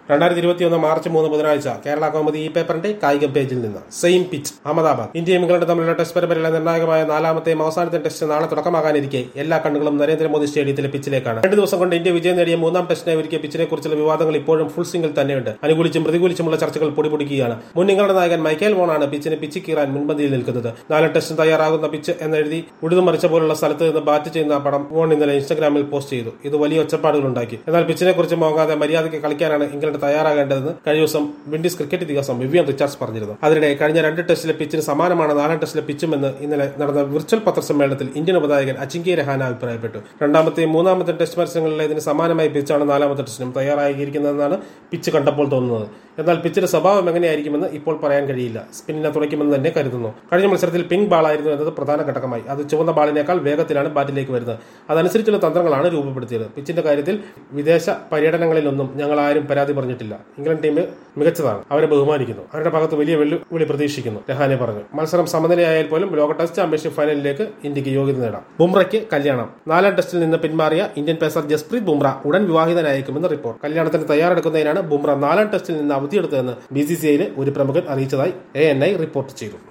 രണ്ടായിരത്തി ഇരുപത്തിയൊന്ന് മാർച്ച് മൂന്ന് ബുധനാഴ്ച കേരള കോമതി ഈ പേപ്പറിന്റെ കായിക പേജിൽ നിന്ന് സെയിം പിച്ച് അഹമ്മദാബാദ് ഇന്ത്യയും ഇംഗ്ലണ്ടും തമ്മിലുള്ള ടെസ്റ്റ് പരമ്പരയിലെ നിർണായകമായ നാലാമത്തെയും അവസാനത്തെ ടെസ്റ്റ് നാളെ തുടക്കമാകാനിരിക്കെ എല്ലാ കണ്ണുകളും നരേന്ദ്രമോദി സ്റ്റേഡിയത്തിലെ പിച്ചിലേക്കാണ് രണ്ട് ദിവസം കൊണ്ട് ഇന്ത്യ വിജയം നേടിയ മൂന്നാം ടെസ്റ്റിനെ ഒരുക്കിയ പിച്ചിനെ കുറിച്ചുള്ള വിവാദങ്ങൾ ഇപ്പോഴും ഫുൾ സിംഗിൽ തന്നെയുണ്ട് അനുകൂലിച്ചും പ്രതികൂലിച്ചുമുള്ള ചർച്ചകൾ പൊടിപൊടിക്കുകയാണ് മുൻ ഇംഗ്ലണ്ട് നായകൻ മൈക്കേൽ വോണാണ് പിച്ചിനെ പിച്ച് കീറാൻ മുൻപന്തിയിൽ നിൽക്കുന്നത് നാല് ടെസ്റ്റിന് തയ്യാറാകുന്ന പിച്ച് എന്നെഴുതി ഉഴുതുമറിച്ച പോലുള്ള സ്ഥലത്ത് നിന്ന് ബാറ്റ് ചെയ്യുന്ന പടം വോൺ ഇന്നലെ ഇൻസ്റ്റഗ്രാമിൽ പോസ്റ്റ് ചെയ്തു ഇത് വലിയ ഒച്ചപ്പാടുകൾ ഉണ്ടാക്കി എന്നാൽ പിച്ചിനെ കുറിച്ച് മോങ്ങാതെ മര്യാദയ്ക്ക് കളിക്കാനാണ് ഇംഗ്ലണ്ട് തയ്യാറാകേണ്ടതെന്ന് കഴിഞ്ഞ ദിവസം വിൻഡീസ് ക്രിക്കറ്റ് ഇതിഹാസം വിവിയൻ റിച്ചാർഡ്സ് പറഞ്ഞിരുന്നു അതിനിടെ കഴിഞ്ഞ രണ്ട് ടെസ്റ്റിലെ പിച്ചിന് സമാനമാണ് നാലാം ടെസ്റ്റിലെ പിച്ചുമെന്ന് ഇന്നലെ നടന്ന വിർച്വൽ പത്രസമ്മേളനത്തിൽ ഇന്ത്യൻ ഉപനായകൻ അച്ചിങ്കി രഹാന അഭിപ്രായപ്പെട്ടു രണ്ടാമത്തെയും മൂന്നാമത്തെ ടെസ്റ്റ് മത്സരങ്ങളിലെ ഇതിന് സമാനമായ പിച്ചാണ് നാലാമത്തെ ടെസ്റ്റിനും തയ്യാറായിരിക്കുന്നതെന്നാണ് പിച്ച് കണ്ടപ്പോൾ തോന്നുന്നത് എന്നാൽ പിച്ചിന്റെ സ്വഭാവം എങ്ങനെയായിരിക്കുമെന്ന് ഇപ്പോൾ പറയാൻ കഴിയില്ല സ്പിന്നിനെ തുളയ്ക്കുമെന്ന് തന്നെ കരുതുന്നു കഴിഞ്ഞ മത്സരത്തിൽ പിങ്ക് ബാളായിരുന്നു എന്നത് പ്രധാന ഘടകമായി അത് ചുവന്ന ബാളിനേക്കാൾ വേഗത്തിലാണ് ബാറ്റിലേക്ക് വരുന്നത് അതനുസരിച്ചുള്ള തന്ത്രങ്ങളാണ് രൂപപ്പെടുത്തിയത് പിച്ചിന്റെ കാര്യത്തിൽ വിദേശ പര്യടനങ്ങളിലൊന്നും ഞങ്ങൾ ആരും പരാതി പറഞ്ഞിട്ടില്ല ഇംഗ്ലണ്ട് ടീം മികച്ചതാണ് അവരെ ബഹുമാനിക്കുന്നു അവരുടെ ഭാഗത്ത് വലിയ വെല്ലുവിളി പ്രതീക്ഷിക്കുന്നു രഹാനെ പറഞ്ഞു മത്സരം സമനിലയായാൽ പോലും ലോക ടെസ്റ്റ് ചാമ്പ്യൻഷിപ്പ് ഫൈനലിലേക്ക് ഇന്ത്യക്ക് യോഗ്യത നേടാം ബുംറയ്ക്ക് കല്യാണം നാലാം ടെസ്റ്റിൽ നിന്ന് പിന്മാറിയ ഇന്ത്യൻ പേസർ ജസ്പ്രീത് ബുംറ ഉടൻ വിവാഹിതനായേക്കുമെന്ന് റിപ്പോർട്ട് കല്യാണത്തിന് തയ്യാറെടുക്കുന്നതിനാണ് ബുംറ നാലാം ടെസ്റ്റിൽ നിന്ന് അവധിയെടുത്തതെന്ന് ബി സി സി ഐയിലെ ഒരു പ്രമുഖൻ അറിയിച്ചതായി എ എൻ ഐ റിപ്പോർട്ട് ചെയ്തു